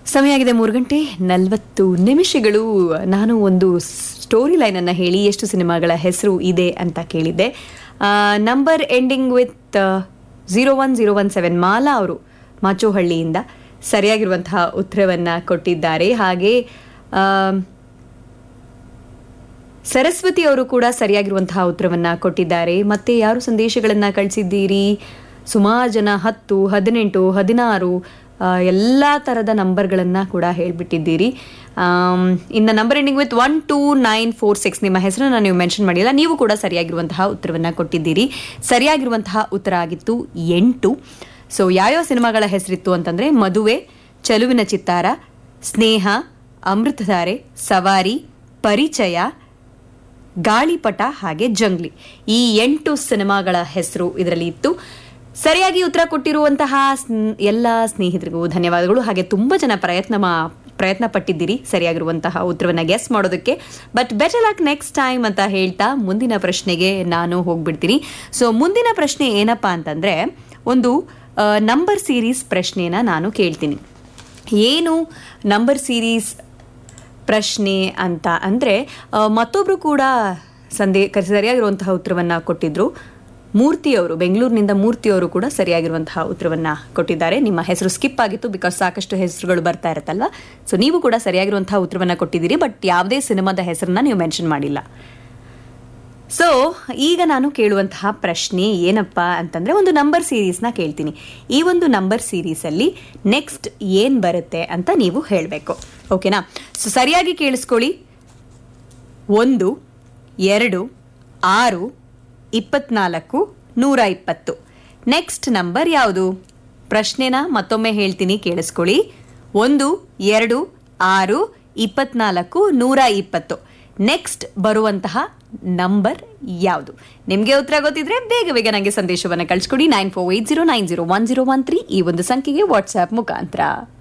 ಸಮಯ ಆಗಿದೆ ಮೂರು ಗಂಟೆ ನಲವತ್ತು ನಿಮಿಷಗಳು ನಾನು ಒಂದು ಸ್ಟೋರಿ ಲೈನನ್ನು ಹೇಳಿ ಎಷ್ಟು ಸಿನಿಮಾಗಳ ಹೆಸರು ಇದೆ ಅಂತ ಕೇಳಿದ್ದೆ number ending with zero one zero one seven Mala ಅವರು ಮಾಚೋಹಳ್ಳಿಯಿಂದ ಸರಿಯಾಗಿರುವಂತಹ ಉತ್ತರವನ್ನು ಕೊಟ್ಟಿದ್ದಾರೆ ಹಾಗೆ ಆ, ಸರಸ್ವತಿ ಅವರು ಕೂಡ ಸರಿಯಾಗಿರುವಂತಹ ಉತ್ತರವನ್ನ ಕೊಟ್ಟಿದ್ದಾರೆ ಮತ್ತೆ ಯಾರು ಸಂದೇಶಗಳನ್ನ ಕಳಿಸಿದ್ದೀರಿ ಸುಮಾರು ಜನ ಹತ್ತು ಹದಿನೆಂಟು ಹದಿನಾರು ಆ, ಎಲ್ಲ ಥರದ ನಂಬರ್ಗಳನ್ನು ಕೂಡ ಹೇಳಿಬಿಟ್ಟಿದ್ದೀರಿ ಇನ್ನು number ending with one two nine four six ನಿಮ್ಮ ಹೆಸರನ್ನು ನೀವು ಮೆನ್ಷನ್ ಮಾಡಿಲ್ಲ ನೀವು ಕೂಡ ಸರಿಯಾಗಿರುವಂತಹ ಉತ್ತರವನ್ನು ಕೊಟ್ಟಿದ್ದೀರಿ ಸರಿಯಾಗಿರುವಂತಹ ಉತ್ತರ ಆಗಿತ್ತು ಎಂಟು ಸೊ ಯಾವ್ಯಾವ ಸಿನಿಮಾಗಳ ಹೆಸರಿತ್ತು ಅಂತಂದರೆ ಮದುವೆ ಚಲುವಿನ ಚಿತ್ತಾರ ಸ್ನೇಹ ಅಮೃತಧಾರೆ ಸವಾರಿ ಪರಿಚಯ ಗಾಳಿಪಟ ಹಾಗೆ ಜಂಗ್ಲಿ ಈ ಎಂಟು ಸಿನಿಮಾಗಳ ಹೆಸರು ಇದರಲ್ಲಿ ಇತ್ತು ಸರಿಯಾಗಿ ಉತ್ತರ ಕೊಟ್ಟಿರುವಂತಹ ಸ್ನ್- ಎಲ್ಲ ಸ್ನೇಹಿತರಿಗೂ ಧನ್ಯವಾದಗಳು ಹಾಗೆ ತುಂಬ ಜನ ಪ್ರಯತ್ನ ಮಾ- ಪ್ರಯತ್ನ ಪಟ್ಟಿದ್ದೀರಿ ಸರಿಯಾಗಿರುವಂತಹ ಉತ್ತರವನ್ನ ಗೆಸ್ ಮಾಡೋದಕ್ಕೆ but better luck next time ಅಂತ ಹೇಳ್ತಾ ಮುಂದಿನ ಪ್ರಶ್ನೆಗೆ ನಾನು ಹೋಗ್ಬಿಡ್ತೀನಿ ಸೊ ಮುಂದಿನ ಪ್ರಶ್ನೆ ಏನಪ್ಪಾ ಅಂತಂದ್ರೆ ಒಂದು ನಂಬರ್ ಸೀರೀಸ್ ಪ್ರಶ್ನೆನ ನಾನು ಕೇಳ್ತೀನಿ ಏನು ನಂಬರ್ ಸೀರೀಸ್ ಪ್ರಶ್ನೆ ಅಂತ ಅಂದರೆ ಮತ್ತೊಬ್ಬರು ಕೂಡ ಸಂದೇ ಕ- ಸರಿಯಾಗಿರುವಂತಹ ಉತ್ತರವನ್ನು ಕೊಟ್ಟಿದ್ರು ಮೂರ್ತಿಯವರು ಬೆಂಗಳೂರಿನಿಂದ ಮೂರ್ತಿಯವರು ಕೂಡ ಸರಿಯಾಗಿರುವಂತಹ ಉತ್ತರವನ್ನು ಕೊಟ್ಟಿದ್ದಾರೆ ನಿಮ್ಮ ಹೆಸರು ಸ್ಕಿಪ್ ಆಗಿತ್ತು ಬಿಕಾಸ್ ಸಾಕಷ್ಟು ಹೆಸರುಗಳು ಬರ್ತಾ ಇರುತ್ತಲ್ವಾ ಸೊ ನೀವು ಕೂಡ ಸರಿಯಾಗಿರುವಂತಹ ಉತ್ತರವನ್ನು ಕೊಟ್ಟಿದ್ದೀರಿ ಬಟ್ ಯಾವುದೇ ಸಿನಿಮಾದ ಹೆಸರನ್ನ ನೀವು ಮೆನ್ಷನ್ ಮಾಡಿಲ್ಲ ಸೊ ಈಗ ನಾನು ಕೇಳುವಂತಹ ಪ್ರಶ್ನೆ ಏನಪ್ಪ ಅಂತಂದ್ರೆ ಒಂದು ನಂಬರ್ ಸೀರೀಸ್ನ ಕೇಳ್ತೀನಿ ಈ ಒಂದು ನಂಬರ್ ಸೀರೀಸಲ್ಲಿ ನೆಕ್ಸ್ಟ್ ಏನು ಬರುತ್ತೆ ಅಂತ ನೀವು ಹೇಳಬೇಕು ಓಕೆನಾ ಸೊ ಸರಿಯಾಗಿ ಕೇಳಿಸ್ಕೊಳ್ಳಿ ಒಂದು ಎರಡು ಆರು ಇಪ್ಪತ್ನಾಲ್ಕು ನೂರ ಇಪ್ಪತ್ತು ನೆಕ್ಸ್ಟ್ ನಂಬರ್ ಯಾವುದು ಪ್ರಶ್ನೆನ ಮತ್ತೊಮ್ಮೆ ಹೇಳ್ತೀನಿ ಕೇಳಿಸ್ಕೊಳ್ಳಿ ಒಂದು ಎರಡು ಆರು ಇಪ್ಪತ್ನಾಲ್ಕು ನೂರ ಇಪ್ಪತ್ತು ನೆಕ್ಸ್ಟ್ ಬರುವಂತಹ ನಂಬರ್ ಯಾವುದು ನಿಮಗೆ ಉತ್ತರ ಗೊತ್ತಿದ್ರೆ ಬೇಗ ಬೇಗ ನನಗೆ ಸಂದೇಶವನ್ನು ಕಳಿಸ್ಕೊಡಿ nine four eight zero nine zero one zero one three ಈ ಒಂದು ಸಂಖ್ಯೆಗೆ ವಾಟ್ಸ್ಆ್ಯಪ್ ಮುಖಾಂತರ